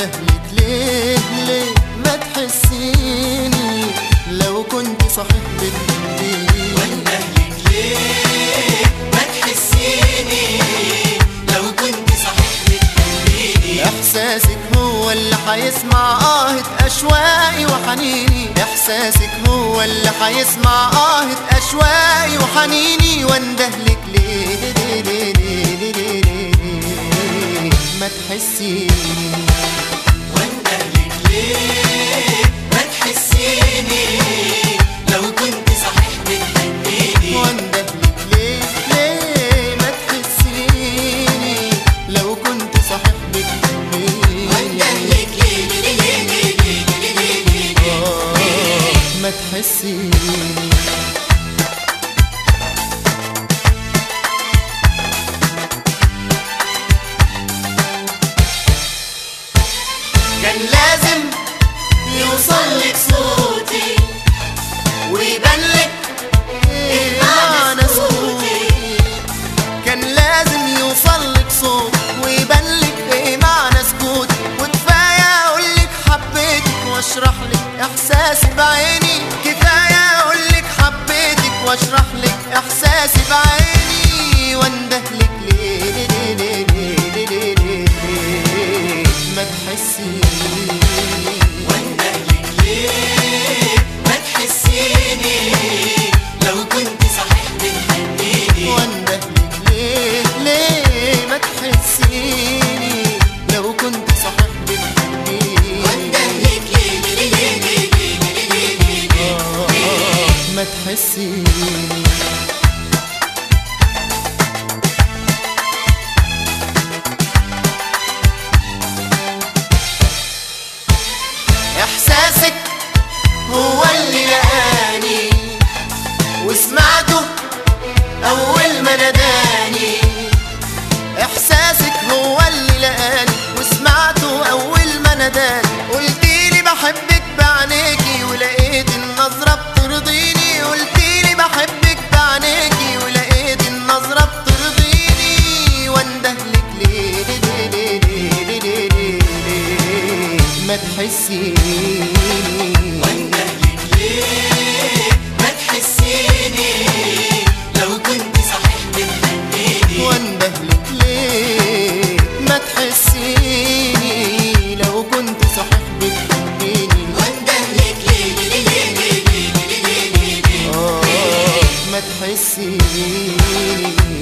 واندهلك ليه ليه ما تحسيني لو كنت صحيح بتحبيني واندهلك ليه ما تحسيني لو كنت صحيح بتحبيني احساسك هو اللي حيسمع آهة اشواقي وحنيني احساسك هو اللي حيسمع آهة اشواقي وحنيني واندهلك ليه ليه ليه ليه ليه ليه ليه ما تحسيني واندهلك ليه ما تحسيني لو كنت صحيح بتحبيني واندهلك ليه ليه ما تحسيني لو كنت صحيح بتحبيني واندهلك ليه ليه ليه ليه ليه ليه ليه ليه آه، ما تحسيني كان لازم يوصل لك صوتي ويبان لك إيه معنى معنى سكوتي كان لازم يوصل لك صوت ويبان لك ايه معنى سكوتي وكفايه اقول لك حبيتك واشرح لك احساسي بعيني كفايه اقول لك حبيتك واشرح لك احساسي بعيني واندهلك ليه ليه ليه ليه ليه ليه ليه ليه ما تحسيني واندهلك ليه ما تحسيني لو كنت صحيح بتحبيني واندهلك ليه ليه ما تحسيني لو كنت صحيح بتحبيني واندهلك ليه ليه ليه ليه ليه ليه ليه ليه آه، ما تحسيني احساسك هو اللي لقاني وسمعته اول ما ناداني احساسك هو اللي لقاني وسمعته اول ما ناداني قلتيلي بحبك بعينيكي ولقيت النظرة بترضيني قلتيلي بحبك بعينيكي ولقيت النظرة بترضيني واندهلك ليه ليه ليه ليه ليه ليه ليه ليه ما تحسيني واندهلك ليه ما تحسيني لو كنت صحيح بتحبيني واندهلك ليه ما تحسيني لو كنت صحيح بتحبيني واندهلك ليه ليه ليه ليه ليه ليه ليه ليه آه، ما تحسيني